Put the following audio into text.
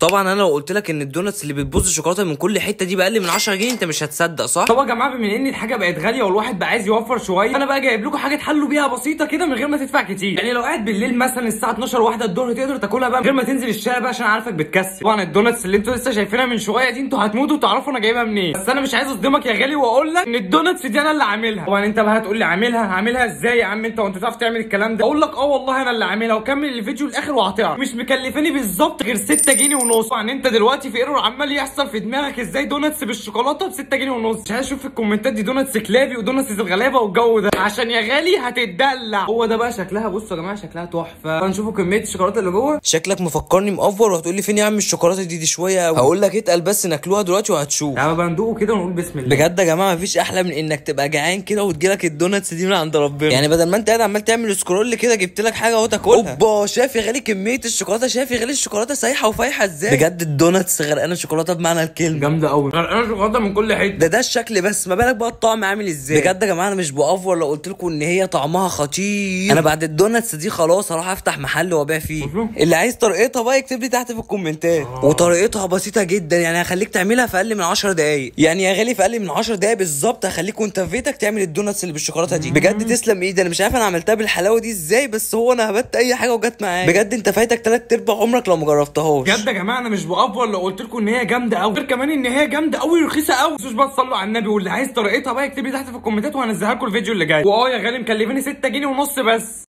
طبعا انا لو قلت لك ان الدوناتس اللي بتبوظ الشوكولاته من كل حته دي باقل من 10 جنيه انت مش هتصدق صح طب يا جماعه بما ان الحاجه بقت غاليه والواحد بقى عايز يوفر شويه انا بقى جايب لكم حاجه تحلوا بيها بسيطه كده من غير ما تدفع كتير يعني لو قاعد بالليل مثلا الساعه 12 واحده الظهر تقدر تاكلها بقى من غير ما تنزل الشارع بقى عشان عارفك بتكسل طبعا الدوناتس اللي انتوا لسه شايفينها من شويه دي انتوا هتموتوا وتعرفوا انا جايبها منين بس انا مش عايز اصدمك يا غالي واقول لك ان الدوناتس دي انا اللي عاملها طبعا انت بقى هتقول لي عاملها عاملها ازاي يا عم انت وانت تعرف تعمل الكلام ده اقول لك اه والله انا اللي عاملها وكمل الفيديو الاخر وهتعرف مش مكلفاني بالظبط غير 6 جنيه ونص طبعا انت دلوقتي في ايرور عمال يحصل في دماغك ازاي دوناتس بالشوكولاته ب 6 جنيه ونص مش عايز اشوف في الكومنتات دي دوناتس كلابي ودوناتس الغلابه والجو ده عشان يا غالي هتتدلع هو ده بقى شكلها بصوا يا جماعه شكلها تحفه فنشوفوا كميه الشوكولاته اللي جوه شكلك مفكرني مأفور وهتقول لي فين يا عم الشوكولاته دي دي شويه قوي هقول لك اتقل بس ناكلوها دلوقتي وهتشوف تعالى بقى ندوقه كده ونقول بسم الله بجد يا جماعه مفيش احلى من انك تبقى جعان كده وتجيلك الدوناتس دي من عند ربنا يعني بدل ما انت قاعد عمال تعمل سكرول كده جبت لك حاجه اهو تاكلها اوبا شايف يا غالي كميه الشوكولاته شايف يا غالي الشوكولاته سايحه وفايحه ازاي بجد الدوناتس غرقانه شوكولاته بمعنى الكلمه جامده قوي غرقانه شوكولاته من كل حته ده ده الشكل بس ما بالك بقى الطعم عامل ازاي بجد يا جماعه انا مش بافور لو قلت لكم ان هي طعمها خطير انا بعد الدوناتس دي خلاص هروح افتح محل وابيع فيه مظبوط. اللي عايز طريقتها بقى يكتب لي تحت في الكومنتات وطريقتها بسيطه جدا يعني هخليك تعملها في اقل من 10 دقايق يعني يا غالي في اقل من 10 دقايق بالظبط هخليك وانت في بيتك تعمل الدوناتس اللي بالشوكولاته دي بجد تسلم ايدي انا مش عارف انا عملتها بالحلاوه دي ازاي بس هو انا هبت اي حاجه وجت معايا بجد انت فايتك تلات ارباع عمرك لو ما جربتهاش بجد يا جماعه انا مش بافور لو قلت لكم ان هي جامده قوي غير كمان ان هي جامده قوي ورخيصه قوي مش بقى تصلوا على النبي واللي عايز طريقتها بقى يكتب لي تحت في الكومنتات وهنزلها لكم الفيديو اللي جاي واه يا غالي مكلفيني 6 جنيه ونص بس